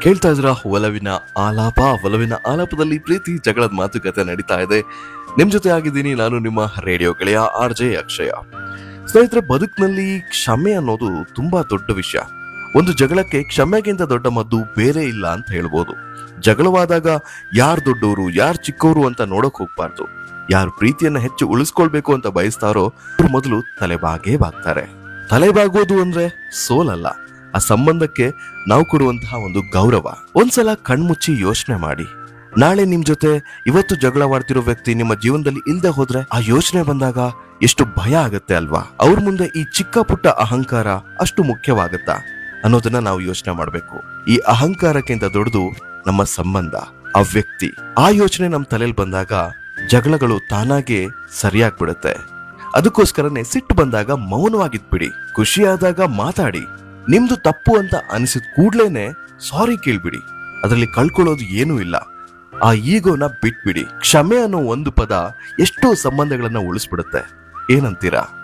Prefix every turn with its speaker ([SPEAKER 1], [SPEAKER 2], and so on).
[SPEAKER 1] ಕೇಳ್ತಾ ಇದ್ರ ಒಲವಿನ ಆಲಾಪ ಒಲವಿನ ಆಲಾಪದಲ್ಲಿ ಪ್ರೀತಿ ಜಗಳದ ಮಾತುಕತೆ ನಡೀತಾ ಇದೆ ನಿಮ್ ಜೊತೆ ಆಗಿದ್ದೀನಿ ನಾನು ನಿಮ್ಮ ರೇಡಿಯೋ ಗೆಳೆಯ ಆರ್ ಜೆ ಅಕ್ಷಯ ಸ್ನೇಹಿತರೆ ಬದುಕಿನಲ್ಲಿ ಕ್ಷಮೆ ಅನ್ನೋದು ತುಂಬಾ ದೊಡ್ಡ ವಿಷಯ ಒಂದು ಜಗಳಕ್ಕೆ ಕ್ಷಮೆಗಿಂತ ದೊಡ್ಡ ಮದ್ದು ಬೇರೆ ಇಲ್ಲ ಅಂತ ಹೇಳ್ಬೋದು ಜಗಳವಾದಾಗ ಯಾರು ದೊಡ್ಡವರು ಯಾರು ಚಿಕ್ಕವರು ಅಂತ ನೋಡಕ್ ಹೋಗ್ಬಾರ್ದು ಯಾರು ಪ್ರೀತಿಯನ್ನ ಹೆಚ್ಚು ಉಳಿಸ್ಕೊಳ್ಬೇಕು ಅಂತ ಬಯಸ್ತಾರೋ ಅವ್ರು ಮೊದಲು ತಲೆಬಾಗೇ ಬಾಗ್ತಾರೆ ತಲೆಬಾಗೋದು ಅಂದ್ರೆ ಸೋಲಲ್ಲ ಆ ಸಂಬಂಧಕ್ಕೆ ನಾವು ಕೊಡುವಂತಹ ಒಂದು ಗೌರವ ಒಂದ್ಸಲ ಕಣ್ಮುಚ್ಚಿ ಯೋಚನೆ ಮಾಡಿ ನಾಳೆ ನಿಮ್ ಜೊತೆ ಇವತ್ತು ಜಗಳವಾಡ್ತಿರೋ ವ್ಯಕ್ತಿ ನಿಮ್ಮ ಜೀವನದಲ್ಲಿ ಇಲ್ದೆ ಹೋದ್ರೆ ಆ ಯೋಚನೆ ಬಂದಾಗ ಎಷ್ಟು ಭಯ ಆಗತ್ತೆ ಅಲ್ವಾ ಅವ್ರ ಮುಂದೆ ಈ ಚಿಕ್ಕ ಪುಟ್ಟ ಅಹಂಕಾರ ಅಷ್ಟು ಮುಖ್ಯವಾಗತ್ತಾ ಅನ್ನೋದನ್ನ ನಾವು ಯೋಚನೆ ಮಾಡ್ಬೇಕು ಈ ಅಹಂಕಾರಕ್ಕಿಂತ ದೊಡ್ಡದು ನಮ್ಮ ಸಂಬಂಧ ಆ ವ್ಯಕ್ತಿ ಆ ಯೋಚನೆ ನಮ್ ತಲೆಯಲ್ಲಿ ಬಂದಾಗ ಜಗಳಗಳು ತಾನಾಗೆ ಸರಿಯಾಗ್ಬಿಡುತ್ತೆ ಅದಕ್ಕೋಸ್ಕರನೇ ಸಿಟ್ಟು ಬಂದಾಗ ಮೌನವಾಗಿದ್ಬಿಡಿ ಖುಷಿಯಾದಾಗ ಮಾತಾಡಿ ನಿಮ್ದು ತಪ್ಪು ಅಂತ ಅನಿಸಿದ ಕೂಡ್ಲೇನೆ ಸಾರಿ ಕೇಳ್ಬಿಡಿ ಅದರಲ್ಲಿ ಕಳ್ಕೊಳ್ಳೋದು ಏನೂ ಇಲ್ಲ ಆ ಈಗೋನ ಬಿಟ್ಬಿಡಿ ಕ್ಷಮೆ ಅನ್ನೋ ಒಂದು ಪದ ಎಷ್ಟೋ ಸಂಬಂಧಗಳನ್ನ ಉಳಿಸ್ಬಿಡುತ್ತೆ ಏನಂತೀರಾ